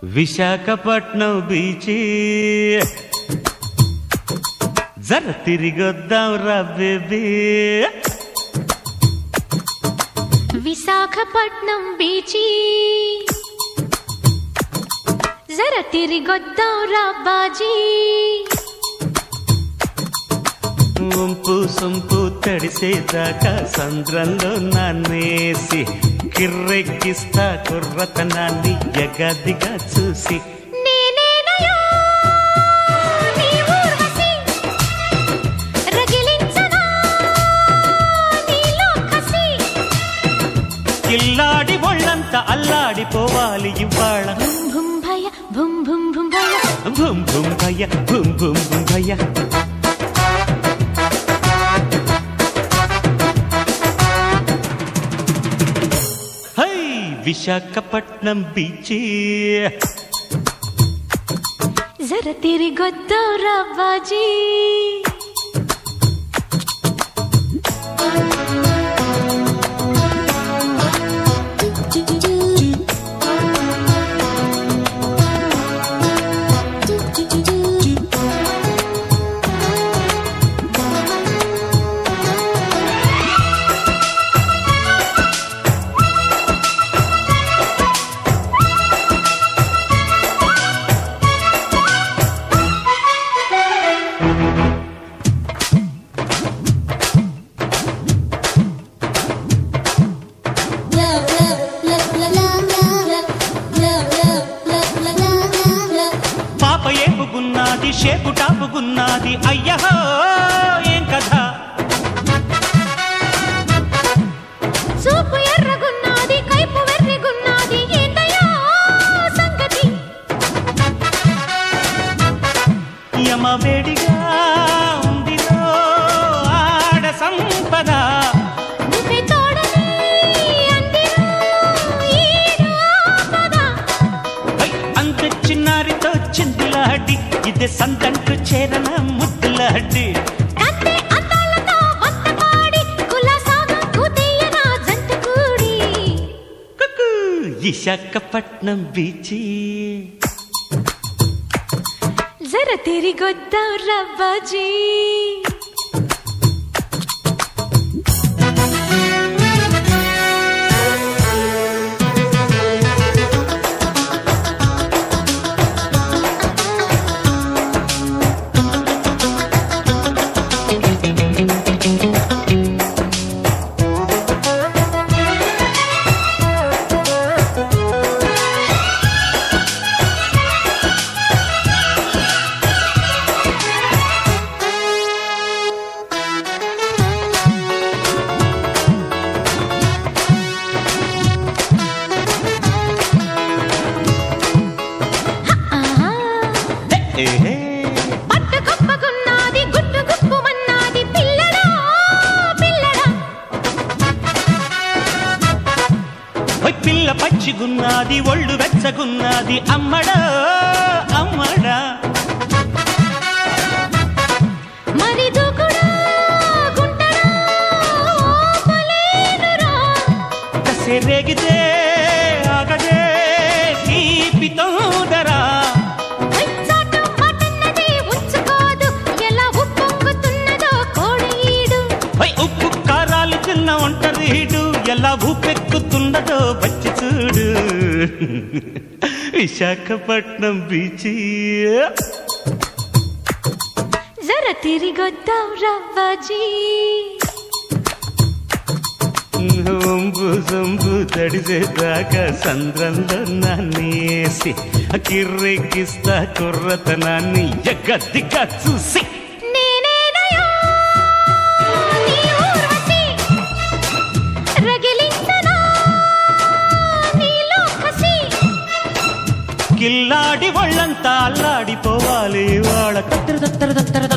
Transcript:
విశాఖపట్నం బీచి జర తిరిగొద్దాం రా బేబీ విశాఖపట్నం బీచి జర తిరిగొద్దాం రా బాజీ ఉంపు సొంపు తడిసేదాకా సంద్రంలో నాన్నేసి కిర్రెక్కిస్తా కుర్రతనాన్ని ఎగదిగా చూసి నేనేనయో నీ ఊర్వశి. రగిలించనా నీలో కసి. కిల్లాడి ఒళ్ళంతా అల్లాడిపోవాలి ఇవాళ భుం భుం భయ భుం భుం భుం భయ భూమ్ భూమ్ భయ్య భూమ్ భూమ్ భూమ్ భయ్య హై విశాఖపట్నం బీచ్ జర తిరిగొద్దాం రా బాజీ పాప ఏపుగున్నది షేపు టాపుగున్నది అయ్యహో ఏం కథ చూపు ఎర్రగున్నది కైపు వెర్రిగున్నది ఏందయ్యో సంగతి యమ వేడిగా ఉందిలో ఆడ సంపద నువ్వే తోడని అందిరా ఈడు ఆపద హై, అంత చిన్నారితో చిందులాడి ఇదే సంతంటు చేరన ముద్దులాడి కత్తి అందాలతో వంత పాడి కులాసాగా కూతీయన జంట కూడి కుకు, విశాఖపట్నం బీచి జర తిరిగొద్దాం రవ్వాజీ ఆహా ఏహే, పట్టు గొప్పగున్నది గుట్టు గుప్పుమన్నది పిల్లడా పిల్లడా హై, పిల్ల పచ్చిగున్నది ఒళ్ళు వెచ్చగున్నది అమ్మడా అమ్మడా మరి దూకుడా గుంటడా ఓపలేనురా కసే రేగితే ఆగదే తీపి తోదరా వెచ్చాట మాటన్నది ఉంచుకోదు ఎలా ఉప్పొంగుతున్నదో కోడీడు హై, ఉప్పు కారాలు తిన్న ఒంటరీడు ఎలా ఊపెక్కుతున్నదో వచ్చి చూడు విశాఖపట్నం బీచ్ జర తిరిగొద్దాం రవ్వాజీ ఒంబు సొంబు తడిసేదాకా సంద్రంలో నాన్నేసి కిర్రెక్కిస్తా కుర్రతనాన్ని ఎగద్దిగా చూసి నేనేనయో నీ ఊర్వశి. రగిలించనా నీలో కసి. కిల్లాడి ఒళ్ళంతా అల్లాడిపోవాలి వాళ్ళ కత్తెర దత్తర దత్తర